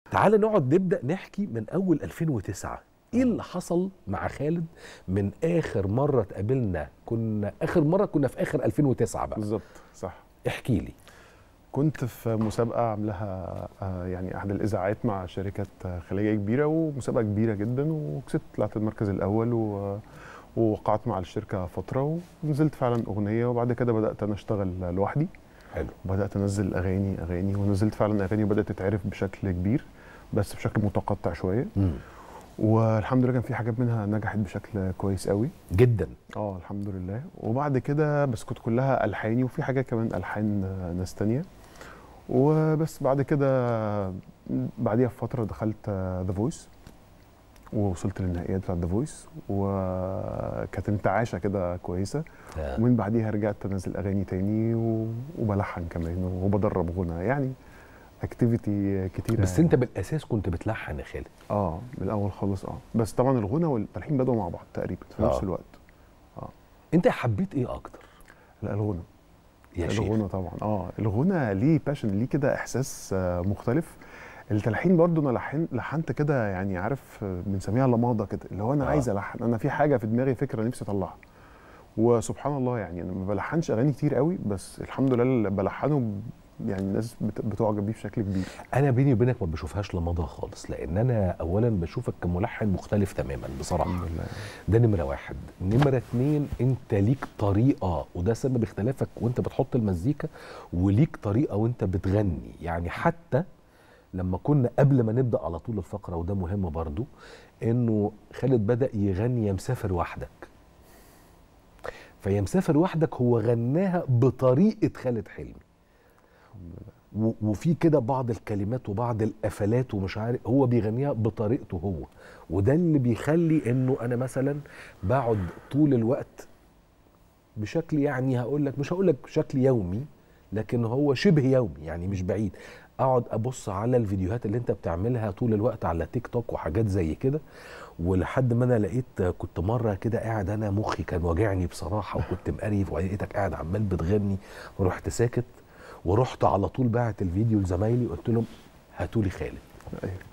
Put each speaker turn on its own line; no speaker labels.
تعال نقعد نبدا نحكي من اول 2009 ايه اللي حصل مع خالد من اخر مره اتقابلنا كنا اخر مره كنا في اخر 2009 بقى
بالظبط صح
احكي لي
كنت في مسابقه عاملاها آه، يعني احد الاذاعات مع شركات آه، خليجيه كبيره ومسابقه كبيره جدا وكسبت طلعت المركز الاول و ووقعت مع الشركه فتره ونزلت فعلا اغنيه وبعد كده بدات انا اشتغل لوحدي
حلو
بدات انزل اغاني اغاني ونزلت فعلا اغاني وبدات تتعرف بشكل كبير بس بشكل متقطع شويه
مم.
والحمد لله كان في حاجات منها نجحت بشكل كويس قوي
جدا
اه الحمد لله وبعد كده بس كنت كلها الحاني وفي حاجات كمان الحان آه، ناس تانية وبس بعد كده بعديها بفتره دخلت ذا فويس ووصلت للنهائيات بتاعت ذا فويس وكانت انتعاشه كده كويسه
آه.
ومن بعديها رجعت انزل اغاني تاني و- وبلحن كمان وبدرب غنى يعني اكتيفيتي كتيره
بس انت بالاساس كنت بتلحن يا خالد
اه من الاول خالص اه بس طبعا الغنى والتلحين بدأوا مع بعض تقريبا في نفس
آه.
الوقت
انت حبيت ايه اكتر
لا الغنى
يا شيخ
الغنى طبعا اه الغنى ليه باشن ليه كده احساس آه، مختلف التلحين برضو انا لحن لحنت كده يعني عارف آه، بنسميها لماضه كده اللي هو انا
آه.
عايز الحن انا في حاجه في دماغي فكره نفسي اطلعها وسبحان الله يعني انا ما بلحنش اغاني كتير قوي بس الحمد لله اللي بلحنه ب- يعني الناس بت- بتعجب بيه بشكل كبير
انا بيني وبينك ما بشوفهاش لمضى خالص لان انا اولا بشوفك كملحن مختلف تماما بصراحه
الحمد لله
ده نمره واحد نمره اتنين انت ليك طريقه وده سبب اختلافك وانت بتحط المزيكا وليك طريقه وانت بتغني يعني حتى لما كنا قبل ما نبدا على طول الفقره وده مهم برضو انه خالد بدا يغني يا مسافر وحدك فيا مسافر وحدك هو غناها بطريقه خالد حلمي و- وفي كده بعض الكلمات وبعض القفلات ومش عارف هو بيغنيها بطريقته هو وده اللي بيخلي انه انا مثلا بقعد طول الوقت بشكل يعني هقول لك مش هقول لك بشكل يومي لكن هو شبه يومي يعني مش بعيد اقعد ابص على الفيديوهات اللي انت بتعملها طول الوقت على تيك توك وحاجات زي كده ولحد ما انا لقيت كنت مره كده قاعد انا مخي كان واجعني بصراحه وكنت مقريف وبعدين لقيتك قاعد عمال بتغني ورحت ساكت ورحت على طول باعت الفيديو لزمايلي وقلت لهم هاتوا لي خالد
أيوة.